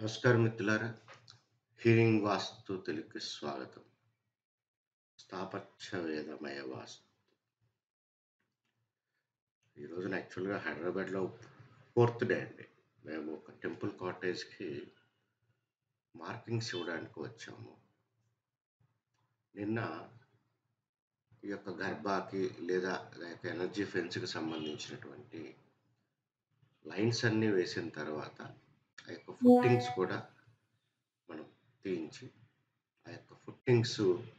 నమస్కారం మిత్రులారా హీరింగ్ వాస్తు తెలుగుకి స్వాగతం స్థాపత్య వేదమయ వాస్తు ఈ రోజున యాక్చువల్గా హైదరాబాద్లో ఫోర్త్ డే అండి మేము ఒక టెంపుల్ కాటేజ్కి మార్కింగ్స్ ఇవ్వడానికి వచ్చాము నిన్న ఈ యొక్క గర్భాకి లేదా లేక ఎనర్జీ ఫెన్స్కి సంబంధించినటువంటి లైన్స్ అన్నీ వేసిన తర్వాత ఆ యొక్క ఫుట్టింగ్స్ కూడా మనం తీయించి ఆ యొక్క ఫుట్టింగ్స్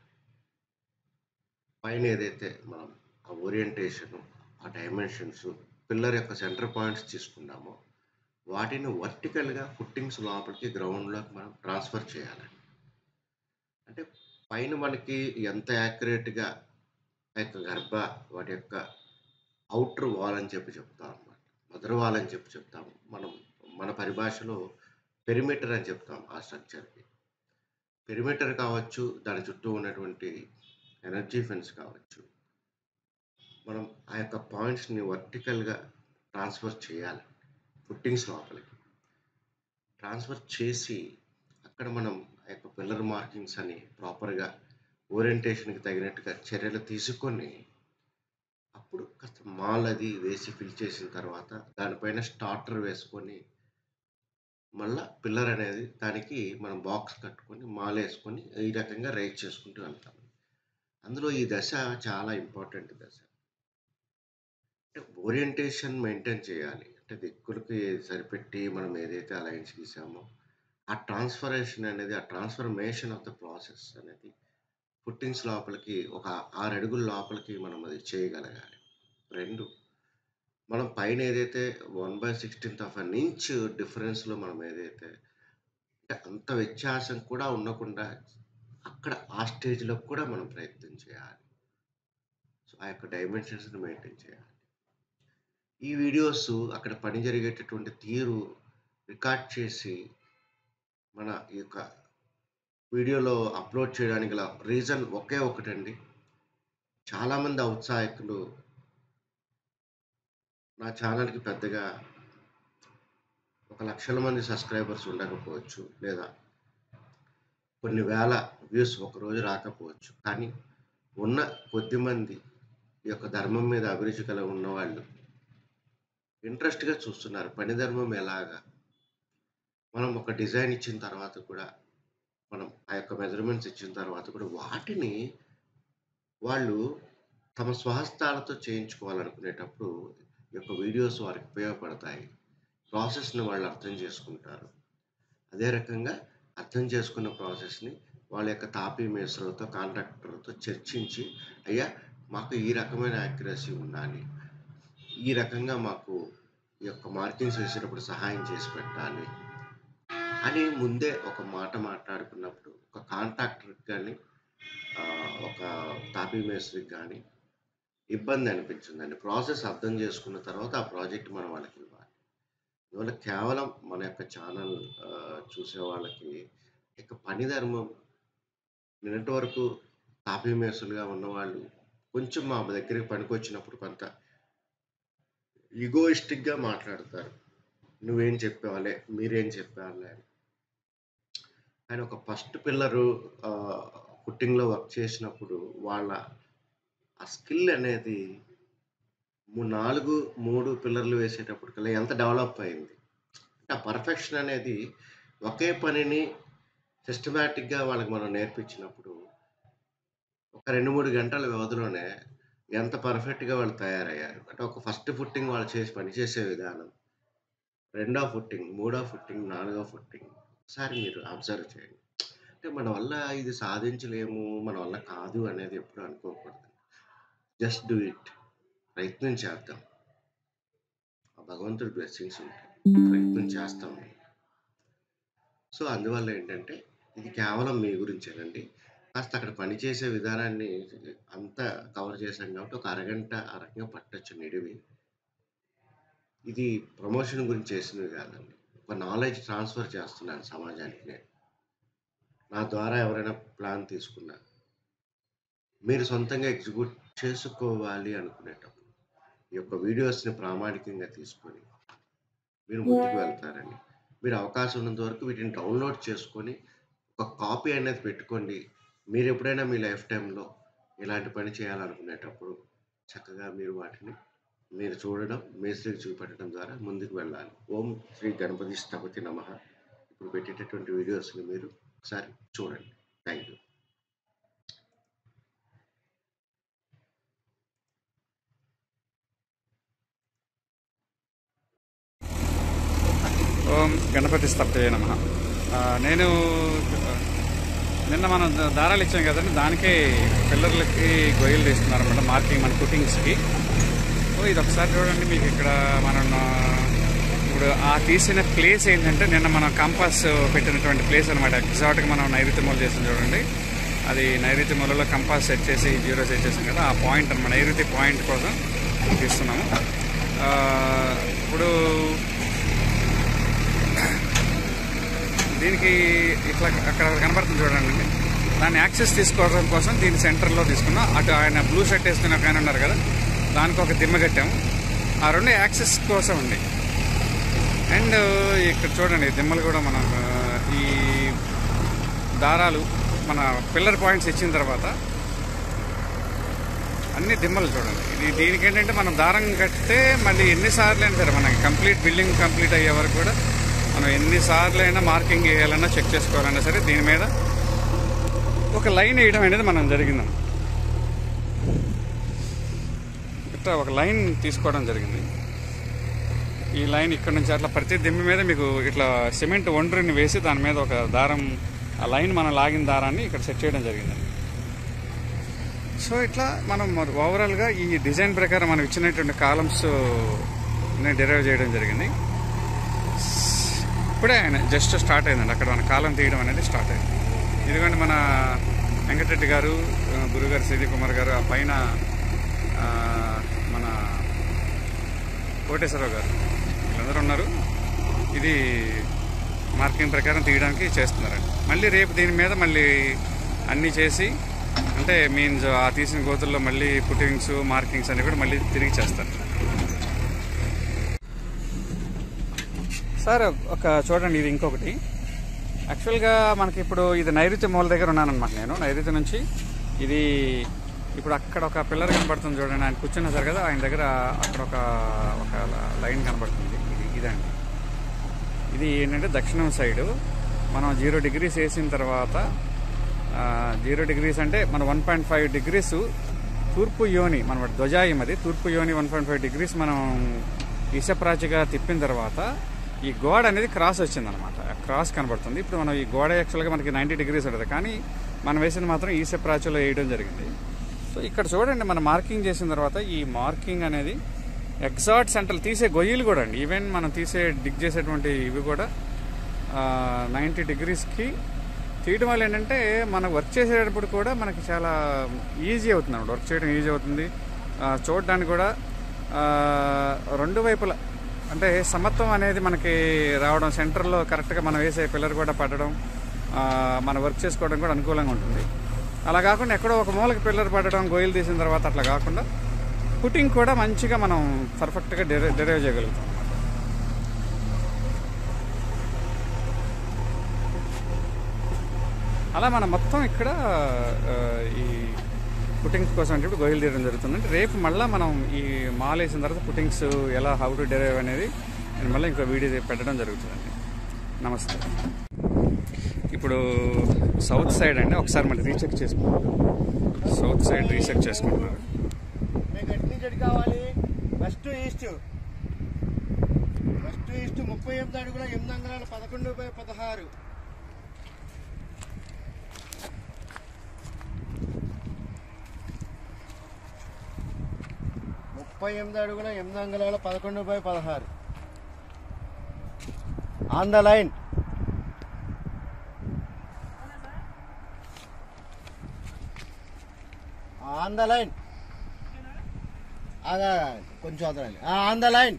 పైన ఏదైతే మనం ఆ ఓరియంటేషన్ ఆ డైమెన్షన్స్ పిల్లర్ యొక్క సెంటర్ పాయింట్స్ తీసుకున్నామో వాటిని వర్టికల్గా ఫుట్టింగ్స్ లోపలికి గ్రౌండ్లోకి మనం ట్రాన్స్ఫర్ చేయాలి అంటే పైన మనకి ఎంత యాక్యురేట్గా ఆ యొక్క గర్భ వాటి యొక్క అవుటర్ వాల్ అని చెప్పి చెప్తాం అనమాట మదర్ వాల్ అని చెప్పి చెప్తాము మనం మన పరిభాషలో పెరిమీటర్ అని చెప్తాం ఆ స్ట్రక్చర్కి పెరిమీటర్ కావచ్చు దాని చుట్టూ ఉన్నటువంటి ఎనర్జీ ఫెన్స్ కావచ్చు మనం ఆ యొక్క పాయింట్స్ని వర్టికల్గా ట్రాన్స్ఫర్ చేయాలి ఫుట్టింగ్స్ లోపలికి ట్రాన్స్ఫర్ చేసి అక్కడ మనం ఆ యొక్క పిల్లర్ మార్కింగ్స్ అని ప్రాపర్గా ఓరియంటేషన్కి తగినట్టుగా చర్యలు తీసుకొని అప్పుడు కాస్త మాల్ అది వేసి ఫిల్ చేసిన తర్వాత దానిపైన స్టార్టర్ వేసుకొని మళ్ళా పిల్లర్ అనేది దానికి మనం బాక్స్ కట్టుకొని మాల్ వేసుకొని ఈ రకంగా రైజ్ చేసుకుంటూ వెళ్తాం అందులో ఈ దశ చాలా ఇంపార్టెంట్ దశ అంటే ఓరియంటేషన్ మెయింటైన్ చేయాలి అంటే దిక్కులకి సరిపెట్టి మనం ఏదైతే అలయన్స్ గీసామో ఆ ట్రాన్స్ఫరేషన్ అనేది ఆ ట్రాన్స్ఫర్మేషన్ ఆఫ్ ద ప్రాసెస్ అనేది ఫుట్టింగ్స్ లోపలికి ఒక ఆరు అడుగుల లోపలికి మనం అది చేయగలగాలి రెండు మనం పైన ఏదైతే one by sixteenth of an inch డిఫరెన్స్లో మనం ఏదైతే అంటే అంత వ్యత్యాసం కూడా ఉండకుండా అక్కడ ఆ స్టేజ్లో కూడా మనం ప్రయత్నం చేయాలి సో ఆ యొక్క డైమెన్షన్స్ని మెయింటైన్ చేయాలి ఈ వీడియోస్ అక్కడ పని జరిగేటటువంటి తీరు రికార్డ్ చేసి మన ఈ యొక్క వీడియోలో అప్లోడ్ చేయడానికి గల రీజన్ ఒకే ఒకటండి చాలామంది ఔత్సాహికులు నా ఛానల్కి పెద్దగా ఒక లక్షల మంది సబ్స్క్రైబర్స్ ఉండకపోవచ్చు లేదా కొన్ని వేల వ్యూస్ ఒకరోజు రాకపోవచ్చు కానీ ఉన్న కొద్ది మంది ఈ యొక్క ధర్మం మీద అభిరుచి కల ఉన్నవాళ్ళు ఇంట్రెస్ట్గా చూస్తున్నారు పని ధర్మం ఎలాగా మనం ఒక డిజైన్ ఇచ్చిన తర్వాత కూడా మనం ఆ యొక్క మెజర్మెంట్స్ ఇచ్చిన తర్వాత కూడా వాటిని వాళ్ళు తమ స్వహస్తాలతో చేయించుకోవాలనుకునేటప్పుడు ఈ యొక్క వీడియోస్ వారికి ఉపయోగపడతాయి ప్రాసెస్ని వాళ్ళు అర్థం చేసుకుంటారు అదే రకంగా అర్థం చేసుకున్న ప్రాసెస్ని వాళ్ళ యొక్క తాపీ మేస్త్రులతో కాంట్రాక్టర్లతో చర్చించి అయ్యా మాకు ఈ రకమైన యాక్యురసీ ఉండాలి ఈ రకంగా మాకు ఈ యొక్క మార్కింగ్స్ వేసేటప్పుడు సహాయం చేసి పెట్టాలి అని ముందే ఒక మాట మాట్లాడుకున్నప్పుడు ఒక కాంట్రాక్టర్కి కానీ ఒక తాపీ మేస్త్రికి కానీ ఇబ్బంది అనిపించిందండి ప్రాసెస్ అర్థం చేసుకున్న తర్వాత ఆ ప్రాజెక్ట్ మనం వాళ్ళకి ఇవ్వాలి అందువల్ల కేవలం మన యొక్క ఛానల్ చూసే వాళ్ళకి ఇక పని ధర్మం నిన్నటి వరకు తాపీ మేసులుగా ఉన్నవాళ్ళు కొంచెం మా దగ్గరికి పనికి వచ్చినప్పుడు కొంత ఈగోయిస్టిక్గా మాట్లాడతారు నువ్వేం చెప్పేవాళ్ళే మీరేం చెప్పేవాళ్ళే అని కానీ ఒక ఫస్ట్ పిల్లరు పుట్టింగ్లో వర్క్ చేసినప్పుడు వాళ్ళ ఆ స్కిల్ అనేది నాలుగు మూడు పిల్లర్లు వేసేటప్పటికల్లా ఎంత డెవలప్ అయింది అంటే ఆ పర్ఫెక్షన్ అనేది ఒకే పనిని సిస్టమేటిక్గా వాళ్ళకి మనం నేర్పించినప్పుడు ఒక రెండు మూడు గంటల వ్యవధిలోనే ఎంత పర్ఫెక్ట్గా వాళ్ళు తయారయ్యారు అంటే ఒక ఫస్ట్ ఫుట్టింగ్ వాళ్ళు చేసి పనిచేసే విధానం రెండో ఫుట్టింగ్ మూడో ఫుట్టింగ్ నాలుగో ఫుట్టింగ్ ఒకసారి మీరు అబ్జర్వ్ చేయండి అంటే మన వల్ల ఇది సాధించలేము మన వల్ల కాదు అనేది ఎప్పుడు అనుకోకూడదు జస్ట్ డూ ఇట్ ప్రయత్నం చేద్దాం ఆ భగవంతుడి బ్లెస్సింగ్స్ ఉంటాయి ప్రయత్నం చేస్తాం సో అందువల్ల ఏంటంటే ఇది కేవలం మీ గురించేనండి కాస్త అక్కడ పనిచేసే విధానాన్ని అంతా కవర్ చేశాం కాబట్టి ఒక అరగంట అరగంట పట్టచ్చు నిడివి ఇది ప్రమోషన్ గురించి చేసినవి కాదండి ఒక నాలెడ్జ్ ట్రాన్స్ఫర్ చేస్తున్నాను సమాజానికి నేను నా ద్వారా ఎవరైనా ప్లాన్ తీసుకున్నా మీరు సొంతంగా ఎగ్జిక్యూట్ చేసుకోవాలి అనుకునేటప్పుడు ఈ యొక్క వీడియోస్ని ప్రామాణికంగా తీసుకొని మీరు ముందుకు వెళ్తారని మీరు అవకాశం ఉన్నంత వరకు వీటిని డౌన్లోడ్ చేసుకొని ఒక కాపీ అనేది పెట్టుకోండి మీరు ఎప్పుడైనా మీ లైఫ్ టైంలో ఇలాంటి పని చేయాలనుకునేటప్పుడు చక్కగా మీరు వాటిని మీరు చూడడం మేస్త్రికి చూపెట్టడం ద్వారా ముందుకు వెళ్ళాలి ఓం శ్రీ గణపతి స్థపతి నమ ఇప్పుడు పెట్టేటటువంటి వీడియోస్ని మీరు ఒకసారి చూడండి థ్యాంక్ యూ ఓం గణపతి స్తప్తయ నమ నేను ఆ, నిన్న మనం ద- దారాలు ఇచ్చాం కదండి దానికే పిల్లర్లకి గొయ్యలు తీస్తున్నారన్నమాట మార్కింగ్ మన కుకింగ్స్కి ఓ ఇది ఒకసారి చూడండి మీకు ఇక్కడ మనం ఆ, ఇప్పుడు ఆ తీసిన ప్లేస్ ఏంటంటే నిన్న మనం కంపాస్ పెట్టినటువంటి ప్లేస్ అనమాట ఎగ్జాక్ట్గా మనం నైరుతి మూల చేసాం చూడండి అది నైరుతి మూలలో కంపాస్ సెట్ చేసి జీరో సెట్ చేసాం కదా ఆ పాయింట్ అనమాట నైరుతి పాయింట్ కోసం తీస్తున్నాము ఆ, ఇప్పుడు దీనికి ఇట్లా అక్కడ కనబడుతుంది చూడండి దాన్ని యాక్సెస్ తీసుకోవడం కోసం దీని సెంటర్లో తీసుకున్నాం అటు ఆయన బ్లూ షర్ట్ వేసుకుని ఒక ఆయన ఉన్నారు కదా దానికి ఒక దిమ్మ కట్టాము ఆ రెండు యాక్సెస్ కోసం ఉంది అండ్ ఇక్కడ చూడండి ఈ దిమ్మలు కూడా మనం ఆ, ఈ దారాలు మన పిల్లర్ పాయింట్స్ ఇచ్చిన తర్వాత అన్ని దిమ్మలు చూడండి ఇది దీనికి ఏంటంటే మనం దారం కడితే మళ్ళీ ఎన్నిసార్లు అయినా సరే మనకి కంప్లీట్ బిల్డింగ్ కంప్లీట్ అయ్యే వరకు కూడా మనం ఎన్నిసార్లు అయినా మార్కింగ్ వేయాలన్నా చెక్ చేసుకోవాలన్నా సరే దీని మీద ఒక లైన్ వేయడం అనేది మనం జరిగింది ఇట్లా ఒక లైన్ తీసుకోవడం జరిగింది ఈ లైన్ ఇక్కడ నుంచి అట్లా ప్రతి దిమ్మ మీద మీకు ఇట్లా సిమెంట్ ఒండ్రిని వేసి దాని మీద ఒక దారం ఆ లైన్ మనం లాగిన దారాన్ని ఇక్కడ సెట్ చేయడం జరిగిందండి సో ఇట్లా మనం ఓవరాల్గా ఈ డిజైన్ ప్రకారం మనం ఇచ్చినటువంటి కాలమ్స్ డెరైవ్ చేయడం జరిగింది ఇప్పుడే ఆయన జస్ట్ స్టార్ట్ అయిందండి అక్కడ మన కాలం తీయడం అనేది స్టార్ట్ అయింది ఇదిగోండి మన వెంకటరెడ్డి గారు ఆ, గురుగారు శ్రీధి కుమార్ గారు ఆ పైన ఆ, మన కోటేశ్వరరావు గారు వీళ్ళందరూ ఉన్నారు ఇది మార్కింగ్ ప్రకారం తీయడానికి చేస్తున్నారండి మళ్ళీ రేపు దీని మీద మళ్ళీ అన్నీ చేసి అంటే మీన్స్ ఆ తీసిన గోతుల్లో మళ్ళీ పుట్టింగ్స్ మార్కింగ్స్ అన్ని కూడా మళ్ళీ తిరిగి చేస్తారు సార్ ఒక చూడండి ఇది ఇంకొకటి యాక్చువల్గా మనకి ఇప్పుడు ఇది నైరుతి మూల దగ్గర ఉన్నానన్నమాట నేను నైరుతి నుంచి ఇది ఇప్పుడు అక్కడ ఒక పిల్లర్ కనబడుతుంది చూడండి ఆయన కూర్చున్నారు కదా ఆయన దగ్గర అక్కడ ఒక ఒక లైన్ కనబడుతుంది ఇది ఇదండి ఇది ఏంటంటే దక్షిణం సైడు మనం జీరో డిగ్రీస్ వేసిన తర్వాత ఆ, జీరో డిగ్రీస్ అంటే మన వన్ పాయింట్ ఫైవ్ డిగ్రీస్ తూర్పు యోని మన ధ్వజాయం అది తూర్పు యోని వన్ పాయింట్ ఫైవ్ డిగ్రీస్ మనం ఈశప్రాచిగా తిప్పిన తర్వాత ఈ గోడ అనేది క్రాస్ వచ్చిందనమాట క్రాస్ కనబడుతుంది ఇప్పుడు మనం ఈ గోడ యాక్చువల్గా మనకి నైంటీ డిగ్రీస్ ఉంటుంది కానీ మనం వేసిన మాత్రం ఈశప్రాచిలో వేయడం జరిగింది సో ఇక్కడ చూడండి మనం మార్కింగ్ చేసిన తర్వాత ఈ మార్కింగ్ అనేది ఎగ్జాక్ట్ సెంటర్ తీసే గొయ్యలు కూడా అండి ఈవెన్ మనం తీసే డిగ్ చేసేటువంటి ఇవి కూడా నైంటీ డిగ్రీస్కి తీయడం వల్ల ఏంటంటే మనం వర్క్ చేసేటప్పుడు కూడా మనకి చాలా ఈజీ అవుతుంది అన్నమాట వర్క్ చేయడం ఈజీ అవుతుంది ఆ, చూడడానికి కూడా ఆ, రెండు వైపులా అంటే సమత్వం అనేది మనకి రావడం సెంటర్లో కరెక్ట్గా మనం వేసే పిల్లర్ కూడా పడడం ఆ, మన వర్క్ చేసుకోవడం కూడా అనుకూలంగా ఉంటుంది అలా కాకుండా ఎక్కడో ఒక మూలకి పిల్లర్ పడడం గోయిలు తీసిన తర్వాత అట్లా కాకుండా పుట్టింగ్ కూడా మంచిగా మనం పర్ఫెక్ట్గా డెరైవ్ డెరైవ్ చేయగలుగుతాం అన్నమాట అలా మనం మొత్తం ఇక్కడ ఆ, ఈ పుట్టింగ్స్ కోసం అంటే గొయ్యలు తీయడం జరుగుతుంది అంటే రేపు మళ్ళీ మనం ఈ మాల్ వేసిన తర్వాత పుట్టింగ్స్ ఎలా హౌ టు డెరైవ్ అనేది నేను మళ్ళీ ఇంకో వీడియో పెట్టడం జరుగుతుందండి నమస్తే ఇప్పుడు సౌత్ సైడ్ అండి ఒకసారి మళ్ళీ రీచెక్ చేసుకుంటాం సౌత్ సైడ్ రీచెక్ చేసుకుంటున్నారు మీకు ఎటు నుంచి ఎటు కావాలి వెస్ట్ ఈస్ట్ వెస్ట్ ఈస్ట్ ముప్పై ఎనిమిది అడుగుల ఎనిమిది అంగళాల పదకొండు బై పదహారు ముప్పై ఎనిమిది అడుగుల ఎనిమిది అంగళాల పదకొండు బై పదహారు on the line on the line అదే కొంచెం అదనండి ఆన్ ద లైన్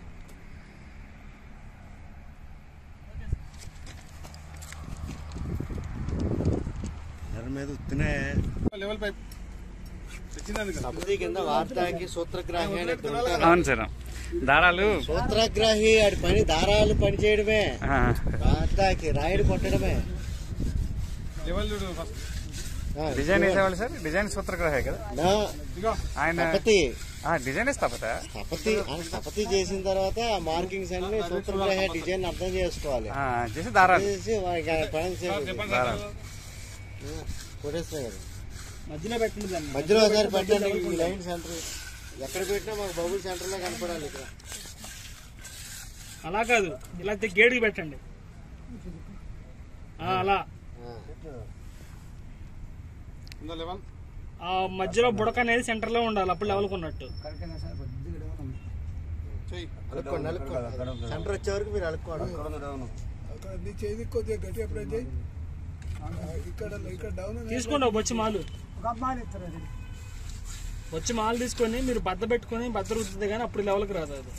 మీద ఉత్తినే లెవెల్ పైప్ తెచ్చినందుకు సబ్సిడీ కింద వార్తాకి సూత్రగ్రాహి అని ఇద్దరు ఉంటారు. అవును సార్ దారాలు సూత్రగ్రహి ఆడి పని దారాలు పని చేయడమే ఆ, రాత్తాకి రాయుడు కొట్టడమే ఆ, డిజైన్ వేసేవాళ్ళు సార్ డిజైన్ సూత్రగ్రహే కదా నా ఆయన స్థపతి ఆ, డిజైన్ స్థపత స్థపతి ఆ స్థపతి చేసిన తర్వాత ఆ మార్కింగ్స్ అన్ని సూత్రగ్రహ డిజైన్ అర్థం చేసుకోవాలి ఆ, చేసి దారాలు చేసి వాడికి ఆ పని చేయాలి. దారాలు కొట్టేస్తున్నాయి కదా మధ్యలో పెట్టండి దాన్ని మధ్యలో ఒకసారి పెట్టండి ఈ లైన్ సెంటర్ ఎక్కడ పెట్టినా మాకు బబుల్ సెంటర్ లో కనపడాలి ఇక్కడ అలా కాదు ఇలా తే- గేటుకి పెట్టండి ఆ, అలా ఆ మధ్యలో బుడక అనేది సెంటర్ లో ఉండాలి అప్పుడు లెవెల్ ఉన్నట్టు అలుక్కోండి అలుక్కోండి సెంటర్ వచ్చే వరకు మీరు అలుక్కోండి నీ చేయి కొద్దిగా గట్టిగా ప్రెస్ చేయి ఇక్కడ ఇక్కడ డౌన్ తీసుకోండి ఒక వచ్చి మాలు వచ్చి మాలు తీసుకొని మీరు బద్ద పెట్టుకొని బద్ద రుద్దుతుంది కానీ అప్పుడు లెవెల్కి రాదు అది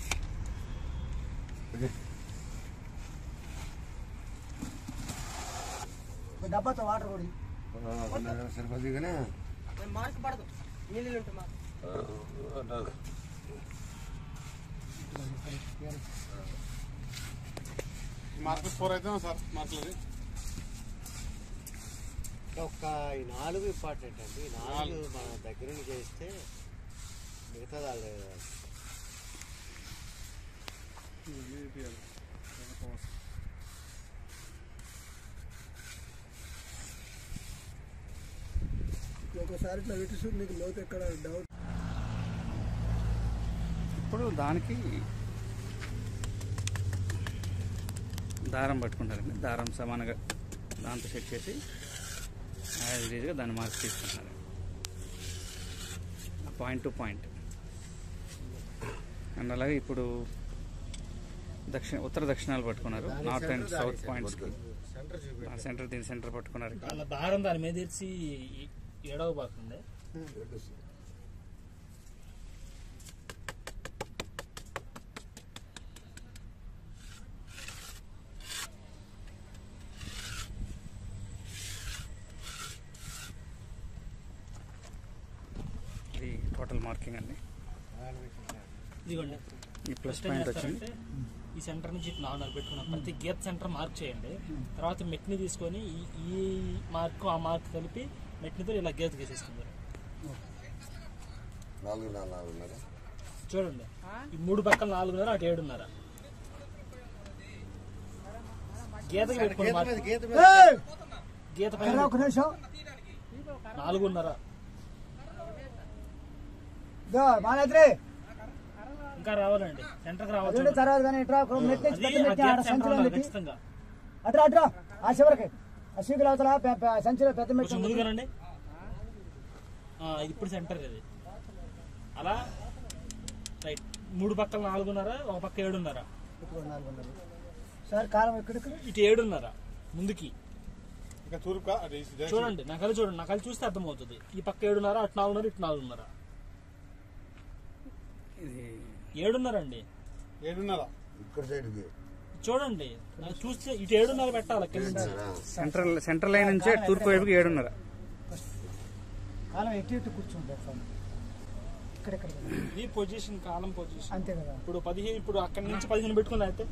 డబ్బాతో వాటర్ కూడా ఒక్క ఈ నాలుగు ఇంపార్టెంట్ అండి ఈ నాలుగు మన దగ్గర నుంచి చేస్తే మిగతా వాళ్ళు ఒకసారి ఇట్లా పెట్టి చూడు నీకు లోతు ఎక్కడ డౌన్ ఇప్పుడు దానికి దారం పట్టుకుంటారండి దారం సమానంగా దాంతో సెట్ చేసి యాజ్ ఈజీగా దాన్ని మార్క్ తీసుకుంటున్నారు పాయింట్ టు పాయింట్ అండ్ అలాగే ఇప్పుడు దక్షిణ ఉత్తర దక్షిణాలు పట్టుకున్నారు north and south points centre చూపి సెంటర్ దీని సెంటర్ పట్టుకున్నారు అలా దారం దాని మీద తెరిచి ఏడవ బాగుంది ఇది టోటల్ మార్కింగ్ అండి ఇదిగోండి ఈ ప్లస్ ఫస్ట్ ఏం పాయింట్ వచ్చింది చేస్తారంటే ఈ సెంటర్ నుంచి ఇటు నాలుగు పెట్టుకున్నాం ప్రతి గీత సెంటర్ మార్క్ చేయండి తర్వాత మెట్ని తీసుకొని ఈ- ఈ మార్క్ ఆ మార్క్ కలిపి మెట్నితో ఇలా గీత గీసేసుకుంటారు చూడండి ఈ మూడు పక్కల నాలుగున్నర అటు ఏడున్నర గీతకి పెట్టుకోండి గీత మీద మార్క్. గీత మీద గీత పైన ఒక నిమిషం నాలుగున్నర మానేత్రి ఇంకా రావాలండి సెంటర్కి రావాలి రెండు చూడండి. తర్వాత కానీ ఇట్రా ఒక మెట్ నుంచి అది పెద్ద ఆ మెట్ గీత ఆడ సెంటర్ సంచిలో ఉండాలి పెట్టి ఖచ్చితంగా అట్రా అట్రా ఆ చివరికి ఆ సీకులు అవతల పె- పె- సంచిలో పెద్ద మెట్ కొంచెం ముందుగానండి ఆ, ఇది ఇప్పుడు సెంటర్ ఇది అలా రైట్ మూడు పక్కల నాలుగున్నర ఒక పక్క ఏడున్నర సార్ కాలం ఎక్కడికి ఇటు ఏడున్నర ముందుకి చూడండి నా కళ్ళు చూడండి నా కళ్ళు చూస్తే అర్థమవుతుంది ఈ పక్క ఏడున్నర అటు నాలుగున్నర ఇటు నాలుగున్నర ఇది ఏడున్నర అండి ఇక్కడ సైడ్ చూడండి నాకు చూస్తే ఇటు ఏడున్నర పెట్టాలి కింద నుంచి. సెంట్రల్ సెంట్రల్ లైన్ నుంచి తూర్పు వైపుకి ఏడున్నర కాలం ఎట్టి ఇటు కూర్చుంటారు సార్ ఇక్కడెక్కడ ఇది పొజిషన్ కాలం పొజిషన్ అంతే కదా ఇప్పుడు పదిహేను ఇప్పుడు అక్కడి నుంచి పదిహేను పెట్టుకున్నా అయితే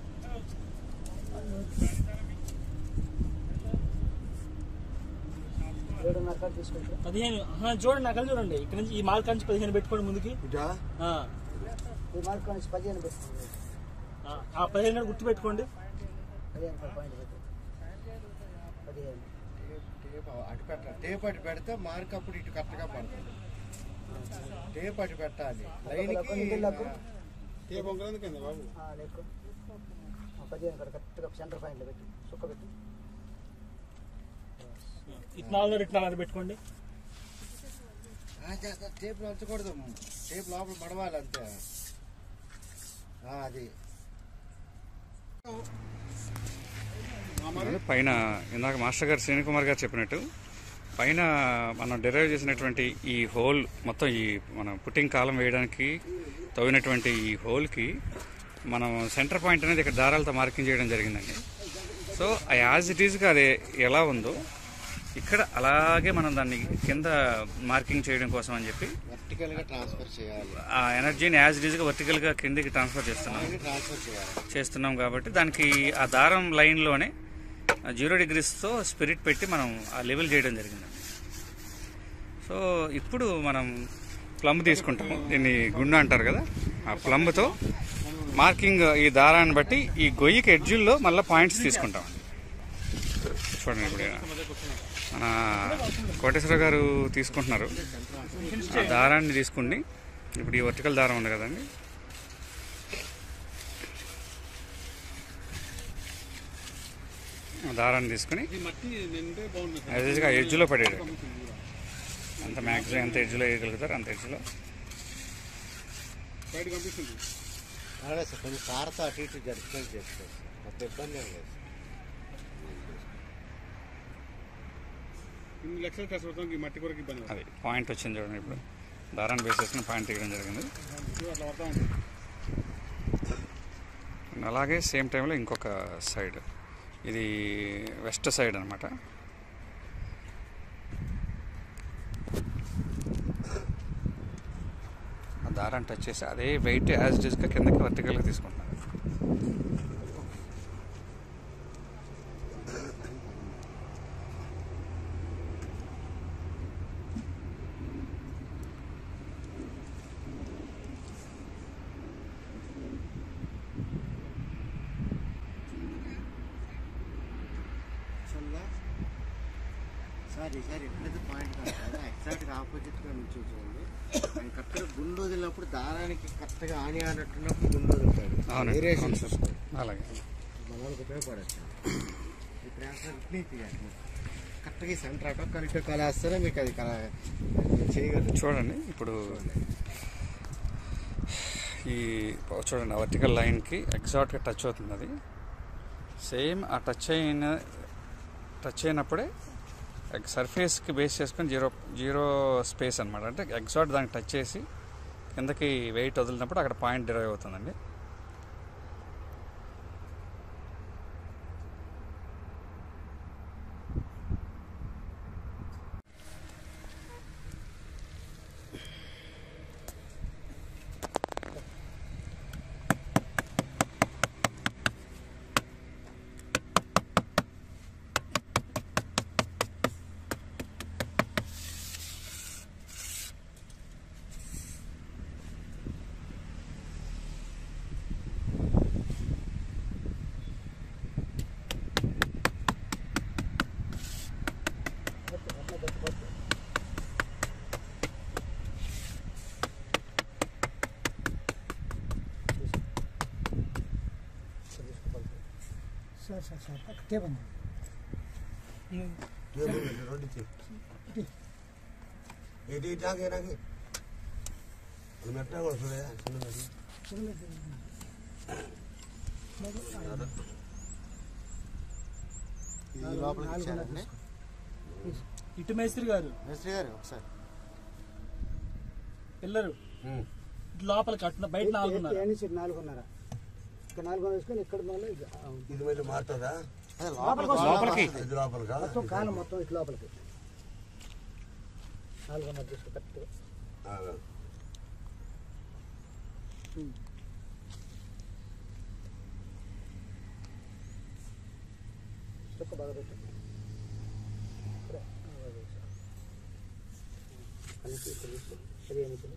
ఏడున్నర కాడ తీసుకుంటారు పదిహేను ఆహా, చూడండి నా కళ్ళు చూడండి ఇక్కడ నుంచి ఈ మార్క్ నుంచి పదిహేను పెట్టుకోండి ముందుకి ఆ, ఈ మార్క్ నుంచి పదిహేను పెట్టుకుంటారు ఆ, ఆ పదిహేను గుర్తు పెట్టుకోండి పదిహేను కాడ పాయింట్ పెట్టు పదిహేను టేప్ అటు పెట్టాలి టేప్ అటు పెడితే మార్క్ అప్పుడు ఇటు కరెక్ట్గా పడుతుంది టేప్ అటు పెట్టాలి లెక్కు, లైన్కి లెక్కు. టేప్ బాబు ఆ, లెక్కు. ఆ పదిహేను కాడ కరెక్ట్గా సెంటర్ పాయింట్లో పెట్టు సుక్క పెట్టు ఇటు నాలుగున్నర ఇటు నాలుగున్నర పెట్టుకోండి టేప్ ఉంచకూడదు టేప్ లోపల పడవాలి అంతే ఆ, అది అదే పైన ఇందాక మాస్టర్ గారు శ్రీని కుమార్ గారు చెప్పినట్టు పైన మనం డెరైవ్ చేసినటువంటి ఈ హోల్ మొత్తం ఈ మనం పుట్టింగ్ కాలం వేయడానికి తవ్వినటువంటి ఈ హోల్కి మనం సెంటర్ పాయింట్ అనేది ఇక్కడ దారాలతో మార్కింగ్ చేయడం జరిగిందండి సో యాజ్ ఇట్ ఈస్గా అది ఎలా ఉందో ఇక్కడ అలాగే మనం దాన్ని కింద మార్కింగ్ చేయడం కోసం అని చెప్పి వర్టికల్ గా ట్రాన్స్ఫర్ చేయాలి ఆ ఎనర్జీని యాజ్ గా వర్టికల్గా కిందికి ట్రాన్స్ఫర్ చేస్తున్నాం దాన్ని ట్రాన్స్ఫర్ చేయాలి చేస్తున్నాం కాబట్టి దానికి ఆ దారం లైన్లోనే జీరో డిగ్రీస్తో స్పిరిట్ పెట్టి మనం ఆ లెవెల్ చేయడం జరిగింది సో ఇప్పుడు మనం ప్లంబ్ తీసుకుంటాము దీన్ని గుండు అంటారు కదా ఆ ప్లంబ్తో మార్కింగ్ ఈ దారాన్ని బట్టి ఈ గొయ్యికి ఎడ్జుల్లో మళ్ళీ పాయింట్స్ తీసుకుంటాం చూడండి ఇప్పుడు మన కోటేశ్వర గారు తీసుకుంటున్నారు ఆ దారాన్ని తీసుకుని ఇప్పుడు ఈ వర్టికల్ దారం ఉంది కదండి ఆ దారాన్ని తీసుకుని యాజ్గా ఎడ్జ్లో పడేది అంత మ్యాక్సిమం ఎంత ఎడ్జ్లో వేయగలుగుతారు అంత ఎడ్జ్లో అలాగే సార్ కొంచెం కారతో అటు ఇటు జడ్జ్మెంట్ చేసుకోవచ్చు సార్ అంత ఇబ్బంది ఏం లేదు సార్ ఇన్ని లక్షలు ఖర్చు అవుతాం ఈ మట్టి కొరకు ఇబ్బంది అది పాయింట్ వచ్చింది చూడండి ఇప్పుడు దారాన్ని బేస్ చేసుకుని పాయింట్ తీయడం జరిగింది పడుతుంది అట్లా పడతా ఉంటుంది And అలాగే సేమ్ టైంలో ఇంకొక సైడ్ ఇది వెస్ట్ సైడ్ అనమాట ఆ దారాన్ని టచ్ చేసి అదే వెయిట్ యాజ్ డిస్గా కిందకి వర్టికల్గా తీసుకుంటున్నారు యాక్చువల్గా సార్ ఈసారి ఎప్పుడైతే పాయింట్ కాదు ఎగ్జాక్ట్గా ఆపోజిట్గా నుంచి చూడండి ఆయన కరెక్ట్గా గుండు వదిలినప్పుడు దారానికి కరెక్ట్గా ఆని ఆడినట్టున్నప్పుడు గుండు వదులుతాడు అవునండి వేరియేషన్ అవును సార్ అలాగే మనకు ఉపయోగపడచ్చు ఇప్పుడు అసలు నీట్గా కరెక్ట్గా ఈ సెంటర్ అటో కరెక్ట్ కలేస్తేనే మీకు అది కల చేయగలరు చూడండి ఇప్పుడు ఈ చూడండి వర్టికల్ లైన్కి ఎగ్జాక్ట్గా టచ్ అవుతుంది అది సేమ్ ఆ టచ్ అయిన టచ్ అయినప్పుడే సర్ఫేస్కి బేస్ చేసుకొని జీరో జీరో స్పేస్ అనమాట అంటే ఎగ్జాక్ట్ దానికి టచ్ చేసి కిందకి వెయిట్ వదిలినప్పుడు అక్కడ పాయింట్ డిరైవ్ అవుతుందండి సార్ సార్ సార్ అక్కడే బండి ఇటు ఇటు ఆగే నాకు మెట్ట కూడా చూడే ఇది లోపలికి ఇచ్చారండి ఇటు మేస్త్రి గారు మేస్త్రి గారు ఒకసారి పిల్లరు ఇటు లోపలికి అట్లా బయట నాలుగున్నారు ఎన్ని నాలుగున్నర ఇక్కడ నాలుగున్నర వేసుకొని ఇక్కడ మళ్ళీ ఇది, ఆ, ఇది మళ్ళీ మారుతుందా అదే లోపలికి లోపలికి. వస్తుంది. ఇది లోపలికా మొత్తం కాలం మొత్తం ఇటు లోపలికి నాలుగున్నర తీసుకో కరెక్ట్గా ఆ, స్టెప్ బాగా పెట్టు ఇక్కడే. ఆ, బాగా వేసా. కలిపి ఇక్కడ తీసుకో పదిహేను ఇంచులు.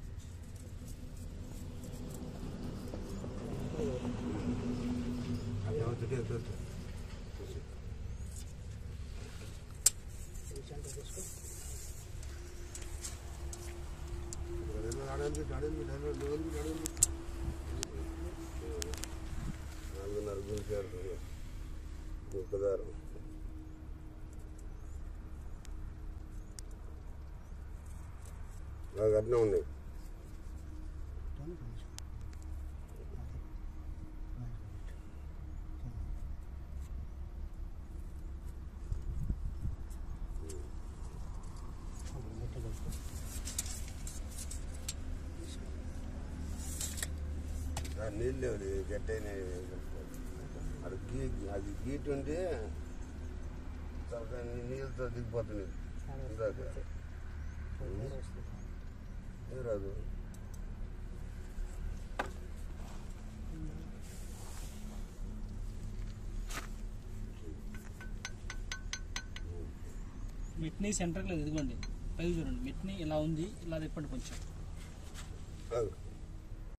అది అవుతుంది, అవుతుంది. ఇది సెంటర్ తీసుకో నడుము, నడుము, నడుము, నడుము, నడుము, నడుము. నాలుగున్నర గురికారు ఒక్కదారు బాగా అట్నే ఉన్నాయి ఆ నీళ్ళు లేవు, ఇది గట్టైన అది గీ అది గీట్ ఉంటే చాలా నీళ్ళతో దిగిపోతుంది ఇందాక ఏ రాదు మిట్ని సెంటర్లో ఇదిగోండి పైకి చూడండి మిట్ని ఇలా ఉంది ఇలా తిప్పండి కొంచెం రాదు